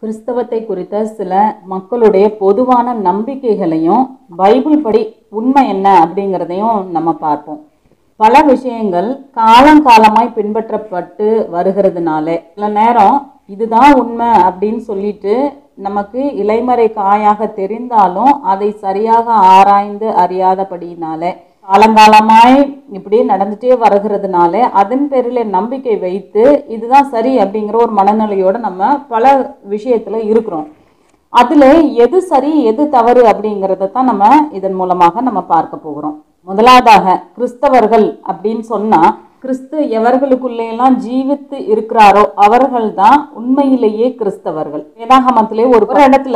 கிறிஸ்தவத்தை குறித்த சில மக்களுடைய பொதுவான நம்பிக்கைகளையும் பைபிள் படி உண்மை என்ன அப்படிங்கிறதையும் நம்ம பார்ப்போம் பல விஷயங்கள் காலங்காலமாய் பின்பற்றப்பட்டு வருகிறதுனால சில நேரம் இதுதான் உண்மை அப்படின்னு சொல்லிட்டு நமக்கு இலைமறை காயாக தெரிந்தாலும் அதை சரியாக ஆராய்ந்து அறியாதபடியினால காலங்காலமாய் இப்படி நடந்துட்டே வருகிறதுனால அதன் பேரில் நம்பிக்கை வைத்து இதுதான் சரி அப்படிங்கிற ஒரு மனநிலையோட நம்ம பல விஷயத்துல இருக்கிறோம் அதுல எது சரி எது தவறு அப்படிங்கிறத தான் நம்ம இதன் மூலமாக நம்ம பார்க்க போகிறோம் முதலாவதாக கிறிஸ்தவர்கள் அப்படின்னு சொன்னா கிறிஸ்து எவர்களுக்குள்ளே எல்லாம் ஜீவித்து இருக்கிறாரோ அவர்கள் தான் உண்மையிலேயே கிறிஸ்தவர்கள் வேதாகமத்திலே ஒரு ஒரு இடத்துல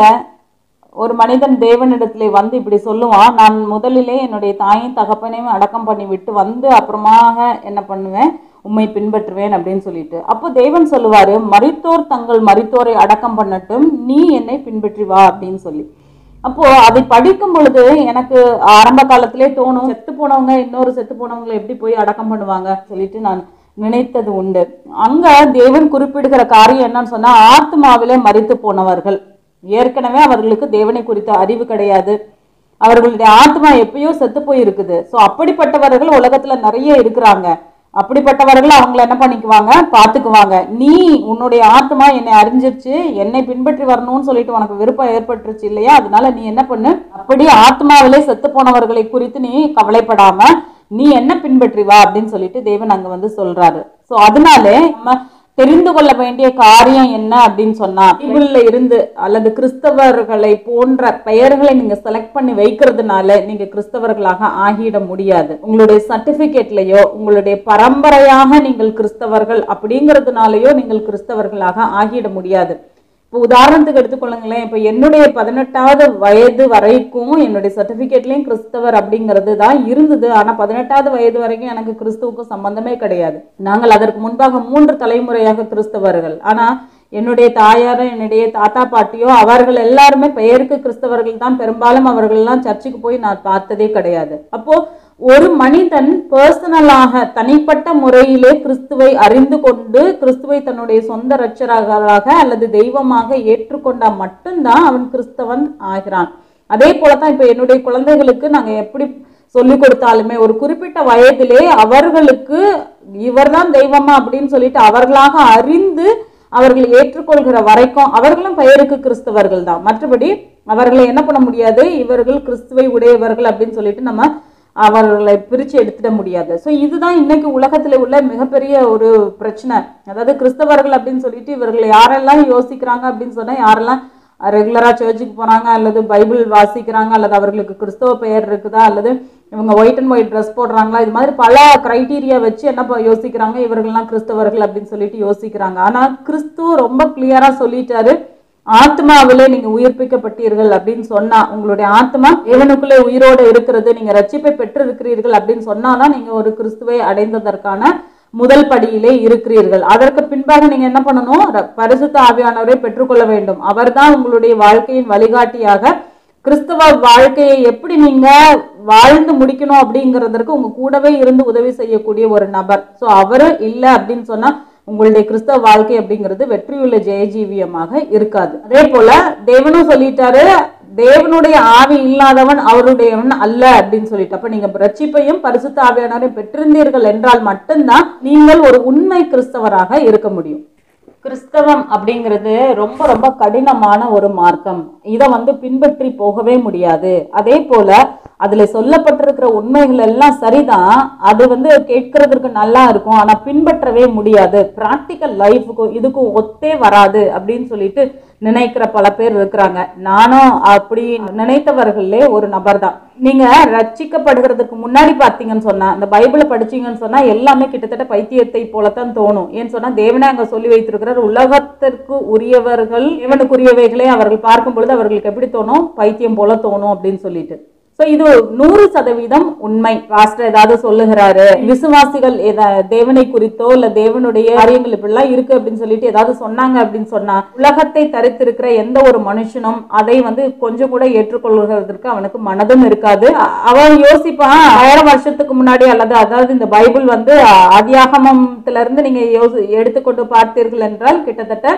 ஒரு மனிதன் தேவனிடத்திலே வந்து இப்படி சொல்லுவான் நான் முதலிலே என்னுடைய தாயும் தகப்பனையும் அடக்கம் பண்ணி விட்டு வந்து அப்புறமாக என்ன பண்ணுவேன் உம்மை பின்பற்றுவேன் அப்படின்னு சொல்லிட்டு அப்போ தேவன் சொல்லுவாரு மரித்தோர் தங்கள் மரித்தோரை அடக்கம் பண்ணட்டும் நீ என்னை பின்பற்றி வா அப்படின்னு சொல்லி அப்போ அதை படிக்கும் பொழுது எனக்கு ஆரம்ப காலத்திலே தோணும் செத்து போனவங்க இன்னொரு செத்து போனவங்களை எப்படி போய் அடக்கம் பண்ணுவாங்க சொல்லிட்டு நான் நினைத்தது உண்டு அங்க தேவன் குறிப்பிடுகிற காரியம் என்னன்னு சொன்னா ஆத்மாவிலே மரித்து போனவர்கள் ஏற்கனவே அவர்களுக்கு தேவனை குறித்த அறிவு கிடையாது அவர்களுடைய ஆத்மா எப்பயோ செத்து போய் இருக்குது ஸோ அப்படிப்பட்டவர்கள் உலகத்துல நிறைய இருக்கிறாங்க அப்படிப்பட்டவர்கள் அவங்கள என்ன பண்ணிக்குவாங்க பார்த்துக்குவாங்க நீ உன்னுடைய ஆத்மா என்னை அறிஞ்சிருச்சு என்னை பின்பற்றி வரணும்னு சொல்லிட்டு உனக்கு விருப்பம் ஏற்பட்டுருச்சு இல்லையா அதனால நீ என்ன பண்ணு அப்படி ஆத்மாவிலே செத்து போனவர்களை குறித்து நீ கவலைப்படாம நீ என்ன பின்பற்றி வா அப்படின்னு சொல்லிட்டு தேவன் அங்க வந்து சொல்றாரு ஸோ அதனாலே நம்ம தெரிந்து கொள்ள வேண்டிய காரியம் என்ன அப்படின்னு சொன்னா பைபிள்ல இருந்து அல்லது கிறிஸ்தவர்களை போன்ற பெயர்களை நீங்க செலக்ட் பண்ணி வைக்கிறதுனால நீங்க கிறிஸ்தவர்களாக ஆகிட முடியாது உங்களுடைய சர்டிபிகேட்லயோ உங்களுடைய பரம்பரையாக நீங்கள் கிறிஸ்தவர்கள் அப்படிங்கிறதுனாலயோ நீங்கள் கிறிஸ்தவர்களாக ஆகிட முடியாது இப்போ உதாரணத்துக்கு எடுத்துக்கொள்ளுங்களேன் இப்போ என்னுடைய பதினெட்டாவது வயது வரைக்கும் என்னுடைய சர்டிஃபிகேட்லேயும் கிறிஸ்தவர் அப்படிங்கிறது தான் இருந்தது ஆனால் பதினெட்டாவது வயது வரைக்கும் எனக்கு கிறிஸ்துவுக்கும் சம்பந்தமே கிடையாது நாங்கள் அதற்கு முன்பாக மூன்று தலைமுறையாக கிறிஸ்தவர்கள் ஆனால் என்னுடைய தாயாரும் என்னுடைய தாத்தா பாட்டியோ அவர்கள் எல்லாருமே பெயருக்கு கிறிஸ்தவர்கள் தான் பெரும்பாலும் அவர்கள் எல்லாம் சர்ச்சுக்கு போய் நான் பார்த்ததே கிடையாது அப்போ ஒரு மனிதன் பர்சனலாக தனிப்பட்ட முறையிலே கிறிஸ்துவை அறிந்து கொண்டு கிறிஸ்துவை தன்னுடைய சொந்த இரட்சகராக அல்லது தெய்வமாக ஏற்றுக்கொண்டா மட்டும்தான் அவன் கிறிஸ்தவன் ஆகிறான் அதே போலதான் இப்ப என்னுடைய குழந்தைகளுக்கு நாங்க எப்படி சொல்லி கொடுத்தாலுமே ஒரு குறிப்பிட்ட வயதிலே அவர்களுக்கு இவர்தான் தெய்வமா அப்படின்னு சொல்லிட்டு அவர்களாக அறிந்து அவர்கள் ஏற்றுக்கொள்கிற வரைக்கும் அவர்களும் பெயருக்கு கிறிஸ்தவர்கள் தான் மற்றபடி அவர்களை என்ன பண்ண முடியாது இவர்கள் கிறிஸ்துவை உடையவர்கள் அப்படின்னு சொல்லிட்டு நம்ம அவர்களை பிரித்து எடுத்துட முடியாது ஸோ இதுதான் இன்னைக்கு உலகத்தில் உள்ள மிகப்பெரிய ஒரு பிரச்சனை அதாவது கிறிஸ்தவர்கள் அப்படின்னு சொல்லிட்டு இவர்கள் யாரெல்லாம் யோசிக்கிறாங்க அப்படின்னு சொன்னால் யாரெல்லாம் ரெகுலராக சர்ச்சுக்கு போகிறாங்க அல்லது பைபிள் வாசிக்கிறாங்க அல்லது அவர்களுக்கு கிறிஸ்தவ பெயர் இருக்குதா அல்லது இவங்க ஒயிட் அண்ட் ஒயிட் ட்ரெஸ் போடுறாங்களா இது மாதிரி பல க்ரைட்டீரியா வச்சு என்ன ப- யோசிக்கிறாங்க இவர்கள்லாம் கிறிஸ்தவர்கள் அப்படின்னு சொல்லிட்டு யோசிக்கிறாங்க ஆனால் கிறிஸ்து ரொம்ப கிளியராக சொல்லிட்டாரு ஆத்மாவிலே நீங்க உயிர்ப்பிக்கப்பட்டீர்கள் அப்படின்னு சொன்னா உங்களுடைய ஆத்மா தேவனுக்குள்ளே உயிரோடு இருக்கிறது நீங்க ரட்சிப்பை பெற்று இருக்கிறீர்கள் அப்படின்னு சொன்னாதான் நீங்க ஒரு கிறிஸ்துவை அடைந்ததற்கான முதல் படியிலே இருக்கிறீர்கள் அதற்கு பின்பாக நீங்க என்ன பண்ணணும் ர- பரிசுத்த ஆவியானவரை பெற்றுக்கொள்ள வேண்டும் அவர்தான் உங்களுடைய வாழ்க்கையின் வழிகாட்டியாக கிறிஸ்தவ வாழ்க்கையை எப்படி நீங்க வாழ்ந்து முடிக்கணும் அப்படிங்கிறதற்கு உங்க கூடவே இருந்து உதவி செய்யக்கூடிய ஒரு நபர் ஸோ அவரு இல்லை அப்படின்னு சொன்னா உங்களுடைய கிறிஸ்தவ வாழ்க்கை அப்படிங்கிறது வெற்றியுள்ள ஜெயஜீவியமாக இருக்காது அதே போல தேவனும் சொல்லிட்டாரு தேவனுடைய ஆவி இல்லாதவன் அவருடையவன் அல்ல அப்படின்னு சொல்லிட்டு அப்ப நீங்க ரட்சிப்பையும் பரிசுத்த ஆவியானவரையும் பெற்றிருந்தீர்கள் என்றால் மட்டும்தான் நீங்கள் ஒரு உண்மை கிறிஸ்தவராக இருக்க முடியும் கிறிஸ்தவம் அப்படிங்கிறது ரொம்ப ரொம்ப கடினமான ஒரு மார்க்கம் இதை வந்து பின்பற்றி போகவே முடியாது அதே போல அதுல சொல்லப்பட்டிருக்கிற உண்மைகள் எல்லாம் சரிதான் அது வந்து கேட்கறதுக்கு நல்லா இருக்கும் ஆனா பின்பற்றவே முடியாது பிராக்டிக்கல் லைஃபுக்கும் இதுக்கும் ஒத்தே வராது அப்படின்னு சொல்லிட்டு நினைக்கிற பல பேர் இருக்கிறாங்க நானும் அப்படி நினைத்தவர்களே ஒரு நபர் தான் நீங்க ரட்சிக்கப்படுகிறதுக்கு முன்னாடி பார்த்தீங்கன்னு சொன்னா அந்த பைபிளை படிச்சீங்கன்னு சொன்னா எல்லாமே கிட்டத்தட்ட பைத்தியத்தை போலத்தான் தோணும் ஏன்னு சொன்னா தேவனே அங்க சொல்லி வைத்திருக்கிறார் உலகத்திற்கு உரியவர்கள் தேவனுக்குரியவைகளை அவர்கள் பார்க்கும் பொழுது அவர்களுக்கு எப்படி தோணும் பைத்தியம் போல தோணும் அப்படின்னு சொல்லிட்டு சோ இது நூறு சதவீதம் உண்மை பாஸ்டர் ஏதாவது சொல்லுகிறாரு விசுவாசிகள் எதா- தேவனை குறித்தோ இல்ல தேவனுடைய காரியங்கள் இப்படிலாம் இருக்கு அப்படின்னு சொல்லிட்டு ஏதாவது சொன்னாங்க அப்படின்னு சொன்னா உலகத்தை தரித்திருக்கிற எந்த ஒரு மனுஷனும் அதை வந்து கொஞ்சம் கூட ஏற்றுக்கொள்கிறதற்கு அவனுக்கு மனதும் இருக்காது அ- அவன் யோசிப்பான் ஆயிரம் வருஷத்துக்கு முன்னாடி அல்லது அதாவது இந்த பைபிள் வந்து ஆதியாகமத்துல இருந்து நீங்க யோசி எடுத்துக்கொண்டு பார்த்தீர்கள் என்றால் கிட்டத்தட்ட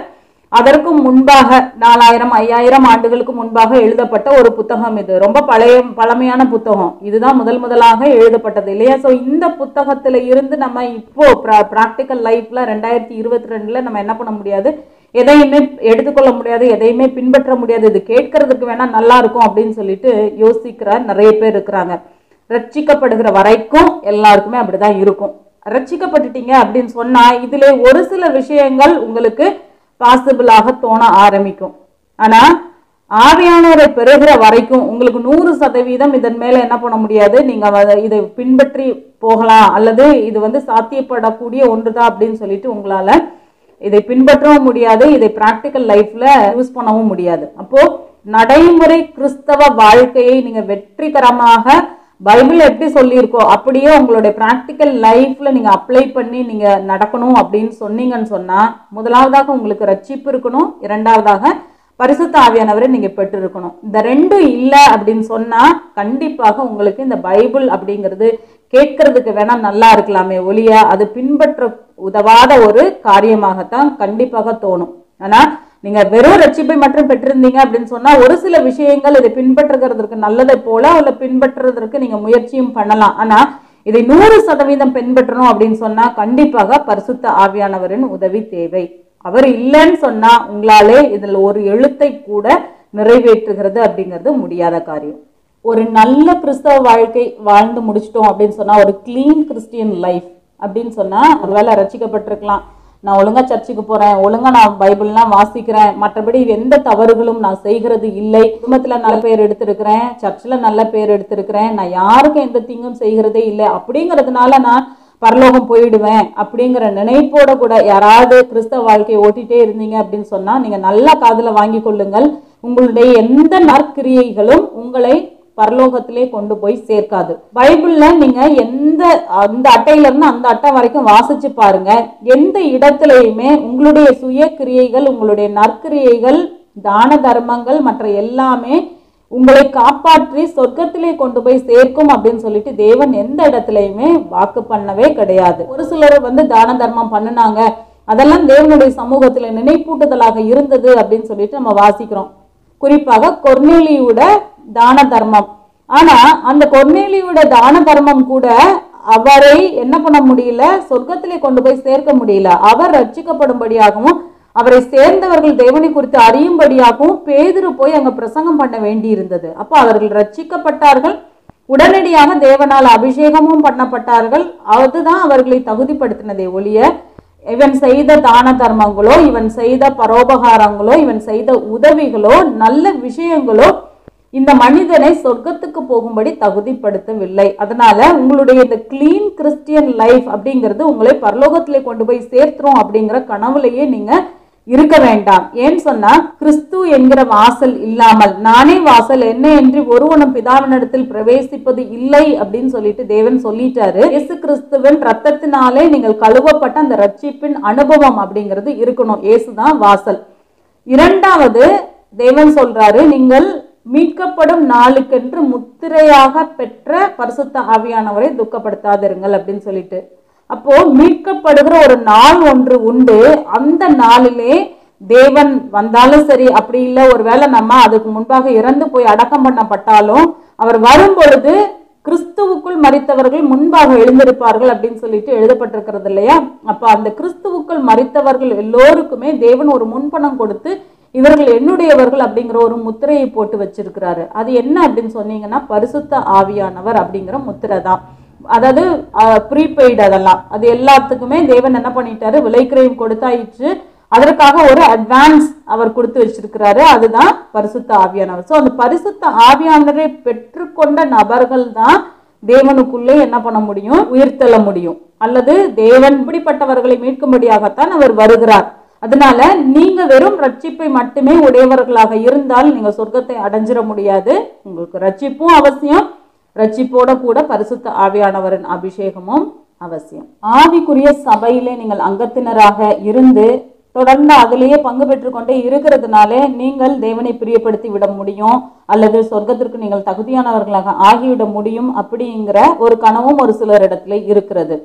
அதற்கும் முன்பாக நாலாயிரம் ஐயாயிரம் ஆண்டுகளுக்கு முன்பாக எழுதப்பட்ட ஒரு புத்தகம் இது ரொம்ப பழைய பழமையான புத்தகம் இதுதான் முதல் முதலாக எழுதப்பட்டது இல்லையா ஸோ இந்த புத்தகத்துல இருந்து நம்ம இப்போ ப்ராக்டிக்கல் லைஃப்ல ரெண்டாயிரத்தி இருபத்தி ரெண்டுல நம்ம என்ன பண்ண முடியாது எதையுமே எடுத்துக்கொள்ள முடியாது எதையுமே பின்பற்ற முடியாது இது கேட்கறதுக்கு வேணா நல்லா இருக்கும் அப்படின்னு சொல்லிட்டு யோசிக்கிற நிறைய பேர் இருக்கிறாங்க ரட்சிக்கப்படுகிற வரைக்கும் எல்லாருக்குமே அப்படிதான் இருக்கும் ரட்சிக்கப்பட்டுட்டீங்க அப்படின்னு சொன்னா இதுல ஒரு சில விஷயங்கள் உங்களுக்கு பாசிபிளாக தோண ஆரம்பிக்கும் ஆனா ஆவியானவரை பெறுகிற வரைக்கும் உங்களுக்கு நூறு சதவீதம் இதன் மேல என்ன பண்ண முடியாது நீங்க அத- இதை பின்பற்றி போகலாம் அல்லது இது வந்து சாத்தியப்படக்கூடிய ஒன்றுதான் அப்படின்னு சொல்லிட்டு உங்களால இதை பின்பற்றவும் முடியாது இதை பிராக்டிக்கல் லைஃப்ல யூஸ் பண்ணவும் முடியாது அப்போ நடைமுறை கிறிஸ்தவ வாழ்க்கையை நீங்க வெற்றிகரமாக பைபிள் எப்படி சொல்லியிருக்கோ அப்படியே உங்களுடைய பிராக்டிக்கல் லைஃப்ல நீங்க அப்ளை பண்ணி நீங்க நடக்கணும் அப்படின்னு சொன்னீங்கன்னு சொன்னா முதலாவதாக உங்களுக்கு ரட்சிப்பு இருக்கணும் இரண்டாவதாக பரிசுத்த ஆவியானவரை நீங்க பெற்றிருக்கணும் இந்த ரெண்டும் இல்லை அப்படின்னு சொன்னா கண்டிப்பாக உங்களுக்கு இந்த பைபிள் அப்படிங்கிறது கேட்கறதுக்கு வேணா நல்லா இருக்கலாமே ஒழிய அது பின்பற்ற உதவாத ஒரு காரியமாகத்தான் கண்டிப்பாக தோணும் ஆனா நீங்க வெறும் ரட்சிப்பை மட்டும் பெற்றிருந்தீங்க அப்படின்னு சொன்னா ஒரு சில விஷயங்கள் இதை பின்பற்றுகிறதற்கு நல்லதை போல அல்ல பின்பற்றுறதற்கு நீங்க முயற்சியும் பண்ணலாம் ஆனா இதை நூறு சதவீதம் பின்பற்றணும் அப்படின்னு சொன்னா கண்டிப்பாக பரிசுத்த ஆவியானவரின் உதவி தேவை அவர் இல்லைன்னு சொன்னா உங்களாலே இதுல ஒரு எழுத்தை கூட நிறைவேற்றுகிறது அப்படிங்கிறது முடியாத காரியம் ஒரு நல்ல கிறிஸ்தவ வாழ்க்கை வாழ்ந்து முடிச்சிட்டோம் அப்படின்னு சொன்னா ஒரு க்ளீன் கிறிஸ்டியன் லைஃப் அப்படின்னு சொன்னா ஒருவேளை ரசிக்கப்பட்டிருக்கலாம் நான் ஒழுங்கா சர்ச்சுக்கு போறேன் ஒழுங்கா நான் பைபிள்லாம் வாசிக்கிறேன் மற்றபடி எந்த தவறுகளும் நான் செய்கிறது இல்லை குடும்பத்துல நல்ல பேர் எடுத்திருக்கிறேன் சர்ச்சில் நல்ல பேர் எடுத்திருக்கிறேன் நான் யாருக்கும் எந்த தீங்கும் செய்கிறதே இல்லை அப்படிங்கிறதுனால நான் பரலோகம் போயிடுவேன் அப்படிங்கிற நினைப்போட கூட யாராவது கிறிஸ்தவ வாழ்க்கையை ஓட்டிட்டே இருந்தீங்க அப்படின்னு சொன்னா நீங்க நல்ல காதுல வாங்கி கொள்ளுங்கள் உங்களுடைய எந்த நற்கிரியைகளும் உங்களை பரலோகத்திலே கொண்டு போய் சேர்க்காது பைபிள்ல நீங்க எந்த அந்த அட்டையில இருந்து அந்த அட்டை வரைக்கும் வாசிச்சு பாருங்க எந்த இடத்துலயுமே உங்களுடைய சுய கிரியைகள் உங்களுடைய நற்கிரியைகள் தான தர்மங்கள் மற்ற எல்லாமே உங்களை காப்பாற்றி சொர்க்கத்திலே கொண்டு போய் சேர்க்கும் அப்படின்னு சொல்லிட்டு தேவன் எந்த இடத்துலயுமே வாக்கு பண்ணவே கிடையாது ஒரு சிலர் வந்து தான தர்மம் பண்ணுனாங்க அதெல்லாம் தேவனுடைய சமூகத்துல நினைப்பூட்டுதலாக இருந்தது அப்படின்னு சொல்லிட்டு நம்ம வாசிக்கிறோம் குறிப்பாக கொர்நேலியோட தான தர்மம் ஆனா அந்த கொர்நேலியோட தான தர்மம் கூட அவரை என்ன பண்ண முடியல சொர்க்கத்திலே கொண்டு போய் சேர்க்க முடியல அவர் ரட்சிக்கப்படும்படியாகவும் அவரை சேர்ந்தவர்கள் தேவனை குறித்து அறியும்படியாகவும் பேதுரு போய் அங்க பிரசங்கம் பண்ண வேண்டி இருந்தது அப்ப அவர்கள் ரட்சிக்கப்பட்டார்கள் உடனடியாக தேவனால் அபிஷேகமும் பண்ணப்பட்டார்கள் அதுதான் அவர்களை தகுதிப்படுத்தினதே ஒழிய இவன் செய்த தான தர்மங்களோ இவன் செய்த பரோபகாரங்களோ இவன் செய்த உதவிகளோ நல்ல விஷயங்களோ இந்த மனிதனை சொர்க்கத்துக்கு போகும்படி தகுதிப்படுத்தவில்லை அதனால உங்களுடைய இந்த கிளீன் கிறிஸ்டியன் லைஃப் அப்படிங்கிறது உங்களை பரலோகத்திலே கொண்டு போய் சேர்த்துரும் அப்படிங்கிற கனவுலையே நீங்க இருக்க வேண்டாம் ஏன்னு சொன்னா கிறிஸ்து என்கிற வாசல் இல்லாமல் நானே வாசல் என்ன என்று ஒருவனும் பிதாவினிடத்தில் பிரவேசிப்பது இல்லை அப்படின்னு சொல்லிட்டு தேவன் சொல்லிட்டாரு இயேசு கிறிஸ்துவின் ரத்தத்தினாலே நீங்கள் கழுவப்பட்ட அந்த ரட்சிப்பின் அனுபவம் அப்படிங்கிறது இருக்கணும் இயேசுதான் வாசல் இரண்டாவது தேவன் சொல்றாரு நீங்கள் மீட்கப்படும் நாளுக்கென்று முத்திரையாக பெற்ற பரிசுத்த ஆவியானவரை துக்கப்படுத்தாதிருங்கள் அப்படின்னு சொல்லிட்டு அப்போ மீட்கப்படுகிற ஒரு நாள் ஒன்று உண்டு அந்த நாளிலே தேவன் வந்தாலும் சரி அப்படி இல்லை ஒருவேளை நம்ம அதுக்கு முன்பாக இறந்து போய் அடக்கம் பண்ணப்பட்டாலும் அவர் வரும் பொழுது கிறிஸ்துவுக்குள் மறித்தவர்கள் முன்பாக எழுந்திருப்பார்கள் அப்படின்னு சொல்லிட்டு எழுதப்பட்டிருக்கிறது இல்லையா அப்ப அந்த கிறிஸ்துவுக்குள் மறித்தவர்கள் எல்லோருக்குமே தேவன் ஒரு முன்பணம் கொடுத்து இவர்கள் என்னுடையவர்கள் அப்படிங்கிற ஒரு முத்திரையை போட்டு வச்சிருக்கிறாரு அது என்ன அப்படின்னு சொன்னீங்கன்னா பரிசுத்த ஆவியானவர் அப்படிங்கிற முத்திரை தான் அதாவது ப்ரீபெய்டு அதெல்லாம் அது எல்லாத்துக்குமே தேவன் என்ன பண்ணிட்டாரு விலைக்கிரயம் கொடுத்தாயிற்று அதற்காக ஒரு அட்வான்ஸ் அவர் கொடுத்து வச்சிருக்கிறாரு அதுதான் பரிசுத்த ஆவியானவர் ஸோ அந்த பரிசுத்த ஆவியானவரை பெற்றுக்கொண்ட நபர்கள் தான் தேவனுக்குள்ளே என்ன பண்ண முடியும் உயிர்த்தெழ முடியும் அல்லது தேவன் இப்படிப்பட்டவர்களை மீட்கும்படியாகத்தான் அவர் வருகிறார் அதனால நீங்க வெறும் ரட்சிப்பை மட்டுமே உடையவர்களாக இருந்தால் நீங்க சொர்க்கத்தை அடைஞ்சிட முடியாது உங்களுக்கு ரட்சிப்பும் அவசியம் ரட்சிப்போட கூட பரிசுத்த ஆவியானவரின் அபிஷேகமும் அவசியம் ஆவிக்குரிய சபையிலே நீங்கள் அங்கத்தினராக இருந்து தொடர்ந்து அதிலேயே பங்கு பெற்றுக்கொண்டே இருக்கிறதுனால நீங்கள் தேவனை பிரியப்படுத்தி விட முடியும் அல்லது சொர்க்கத்திற்கு நீங்கள் தகுதியானவர்களாக ஆகிவிட முடியும் அப்படிங்கிற ஒரு கனவும் ஒரு சிலர் இடத்துல இருக்கிறது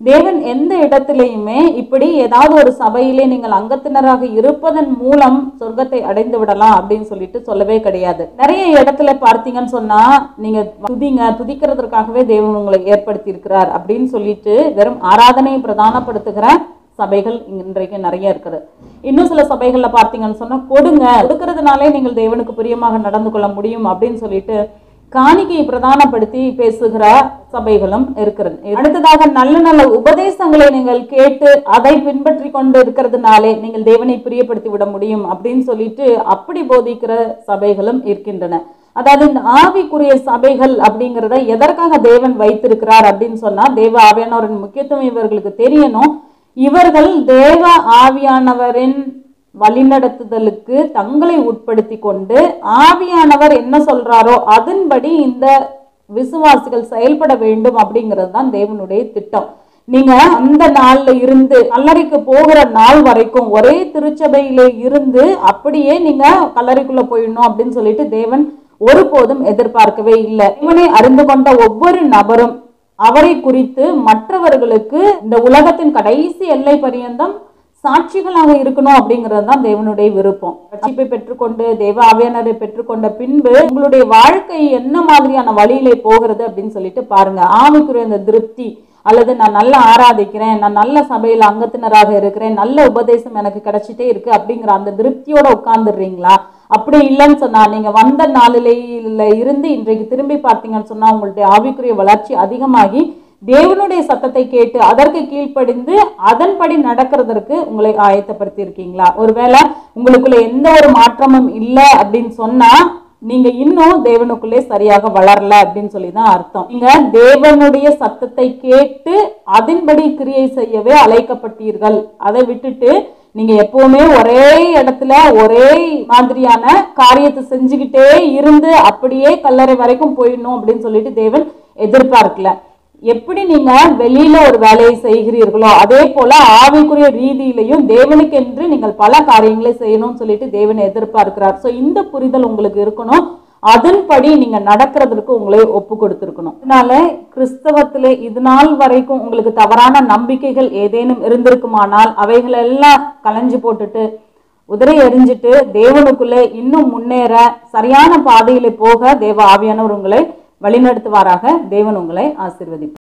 தேவன் எந்த இடத்திலையுமே இப்படி ஏதாவது ஒரு சபையிலே நீங்கள் அங்கத்தினராக இருப்பதன் மூலம் சொர்க்கத்தை அடைந்து விடலாம் அப்படின்னு சொல்லிட்டு சொல்லவே கிடையாது நிறைய இடத்துல பார்த்தீங்கன்னு சொன்னா நீங்க துதிங்க துதிக்கிறதுக்காகவே தேவன் உங்களை ஏற்படுத்தி இருக்கிறார் அப்படின்னு சொல்லிட்டு வெறும் ஆராதனை பிரதானப்படுத்துகிற சபைகள் இன்றைக்கு நிறைய இருக்குது இன்னும் சில சபைகள்ல பார்த்தீங்கன்னு சொன்னா கொடுங்க கொடுக்கறதுனாலே நீங்கள் தேவனுக்கு பிரியமாக நடந்து கொள்ள முடியும் அப்படின்னு சொல்லிட்டு காணிக்கையை பிரதானப்படுத்தி பேசுகிற சபைகளும் இருக்கிறது அடுத்ததாக நல்ல நல்ல உபதேசங்களை நீங்கள் கேட்டு அதை பின்பற்றி கொண்டு இருக்கிறதுனாலே நீங்கள் தேவனை பிரியப்படுத்தி விட முடியும் அப்படின்னு சொல்லிட்டு அப்படி போதிக்கிற சபைகளும் இருக்கின்றன அதாவது இந்த ஆவிக்குரிய சபைகள் அப்படிங்கிறத எதற்காக தேவன் வைத்திருக்கிறார் அப்படின்னு சொன்னா தேவ ஆவியானவரின் முக்கியத்துவம் இவர்களுக்கு தெரியணும் இவர்கள் தேவ ஆவியானவரின் வழிநடத்துதலுக்கு தங்களை உட்படுத்தி கொண்டு ஆவியானவர் என்ன சொல்றாரோ அதன்படி இந்த விசுவாசிகள் செயல்பட வேண்டும் அப்படிங்கிறது தான் தேவனுடைய திட்டம் நீங்க அந்த நாள்ல இருந்து கல்லறைக்கு போகிற நாள் வரைக்கும் ஒரே திருச்சபையில இருந்து அப்படியே நீங்க கல்லறைக்குள்ள போயிடணும் அப்படின்னு சொல்லிட்டு தேவன் ஒருபோதும் எதிர்பார்க்கவே இல்லை இவனை அறிந்து கொண்ட ஒவ்வொரு நபரும் அவரை குறித்து மற்றவர்களுக்கு இந்த உலகத்தின் கடைசி எல்லை பரியந்தம் சாட்சிகளாக இருக்கணும் அப்படிங்கிறது தான் தேவனுடைய விருப்பம் ரட்சிப்பை பெற்றுக்கொண்டு தேவ ஆவியானரை பெற்றுக்கொண்ட பின்பு உங்களுடைய வாழ்க்கை என்ன மாதிரியான வழியிலே போகிறது அப்படின்னு சொல்லிட்டு பாருங்க ஆவிக்குரிய அந்த திருப்தி அல்லது நான் நல்லா ஆராதிக்கிறேன் நான் நல்ல சபையில் அங்கத்தினராக இருக்கிறேன் நல்ல உபதேசம் எனக்கு கிடைச்சிட்டே இருக்கு அப்படிங்கிற அந்த திருப்தியோட உட்கார்ந்துடுறீங்களா அப்படி இல்லைன்னு சொன்னா நீங்க வந்த நாளில இருந்து இன்றைக்கு திரும்பி பார்த்தீங்கன்னு சொன்னா உங்களுடைய ஆவிக்குரிய வளர்ச்சி அதிகமாகி தேவனுடைய சத்தத்தை கேட்டு அதற்கு கீழ்ப்படிந்து அதன்படி நடக்கிறதற்கு உங்களை ஆயத்தப்படுத்தி இருக்கீங்களா ஒருவேளை உங்களுக்குள்ள எந்த ஒரு மாற்றமும் இல்லை அப்படின்னு சொன்னா நீங்க இன்னும் தேவனுக்குள்ளே சரியாக வளரல அப்படின்னு சொல்லி தான் அர்த்தம் நீங்க தேவனுடைய சத்தத்தை கேட்டு அதன்படி கிரியை செய்யவே அழைக்கப்பட்டீர்கள் அதை விட்டுட்டு நீங்க எப்பவுமே ஒரே இடத்துல ஒரே மாதிரியான காரியத்தை செஞ்சுக்கிட்டே இருந்து அப்படியே கல்லறை வரைக்கும் போயிடணும் அப்படின்னு சொல்லிட்டு தேவன் எதிர்பார்க்கல எப்படி நீங்க வெளியில ஒரு வேலையை செய்கிறீர்களோ அதே போல ஆவிக்குரிய ரீதியிலையும் தேவனுக்கு என்று நீங்கள் பல காரியங்களை செய்யணும்னு சொல்லிட்டு தேவன் எதிர்பார்க்கிறார் சோ இந்த புரிதல் உங்களுக்கு இருக்கணும் அதன்படி நீங்க நடக்கிறதுக்கு உங்களை ஒப்பு கொடுத்திருக்கணும் அதனால கிறிஸ்தவத்துல இது நாள் வரைக்கும் உங்களுக்கு தவறான நம்பிக்கைகள் ஏதேனும் இருந்திருக்குமானால் அவைகள் எல்லாம் களைஞ்சு போட்டுட்டு உதிரை எறிஞ்சிட்டு தேவனுக்குள்ளே இன்னும் முன்னேற சரியான பாதையில போக தேவ ஆவியானவர் உங்களை வழிநடத்துவாராக தேவன் உங்களை ஆசீர்வதிப்பார்